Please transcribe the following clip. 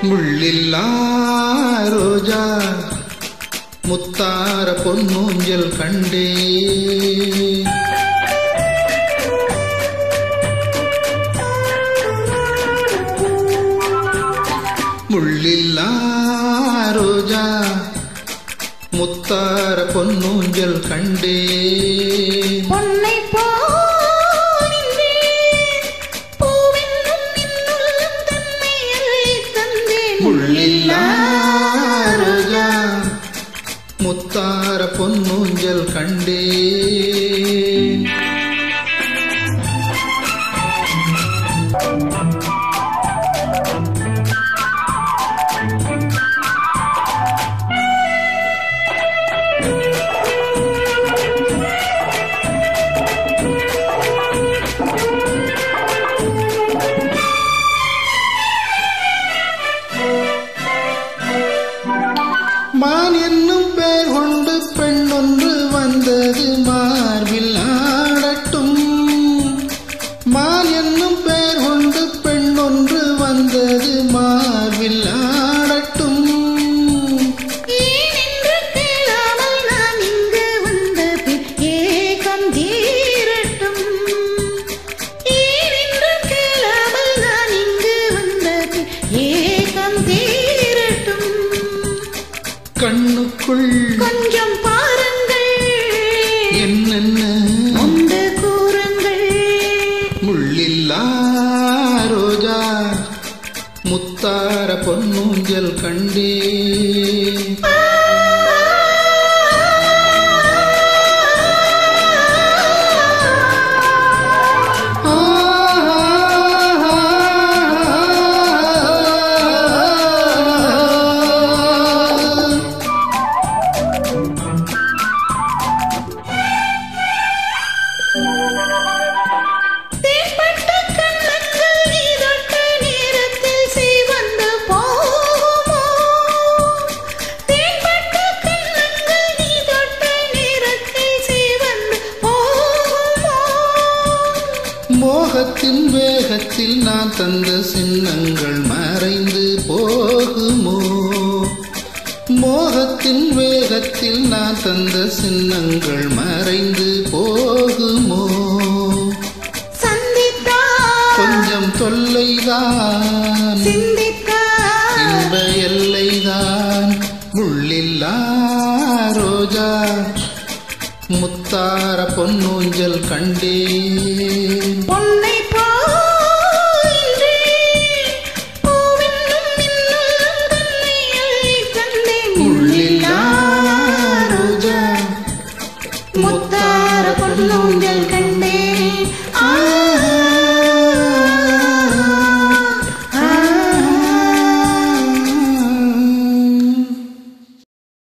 முள்ளில்லா ரோஜா முத்தார பொன்னூஞ்சல் கண்டே முள்ளில்லா ரோஜா முத்தார பொன்னூஞ்சல் கண்டே பொன்னை போனின்றே பூவென்னும் நின்னுள்ளம் தன்னை அள்ளித் தந்தேன் முள்ளில்லா ரோஜா முத்தார பொன்னூஞ்சல் கண்டே மான் என்னும் பெயர் கொண்டு பெண் ஒன்று வந்தது மார்பில் ஆடட்டும் மான் என்னும் பெயர் கொண்டு பெண் ஒன்று வந்தது மார்பில் ஆடட்டும் ஏனென்று கேளாமல் நான் இங்கு வந்த பின் ஏகம் தீரட்டும் ஏனென்று கேளாமல் நான் இங்கு வந்த பின் ஏகம் தீரட்டும் கண்ணுக்குள் கொஞ்சம் பாருங்கள் என்னென்ன உண்டு கூறுங்கள் முள்ளில்லா ரோஜா முத்தார பொன்னூஞ்சல் கண்டே தேன்பட்ட கண்ணங்கள் நீ தொட்ட நேரத்தில் சிவந்து போகுமோ? தேன்பட்ட கண்ணங்கள் நீ தொட்ட நேரத்தில் சிவந்து போகுமோ? மோகத்தின் வேகத்தில் நான் தந்த சின்னங்கள் மறைந்து போகுமோ மோகத்தின் வேகத்தில் நான் தந்த சின்னங்கள் மறைந்து போகுமோ சந்தித்தால் கொஞ்சம் தொல்லைதான் சிந்தித்தால் இன்ப எல்லைதான் முள்ளில்லா ரோஜா முத்தார பொன்னூஞ்சல் கண்டேன் பொன்னை போயின்றே பூவென்னும் மின்னுள்ளம் தன்னை அள்ளித் தந்தேன் முள்ளில்லா ரோஜா முத்தார பொன்னூஞ்சல்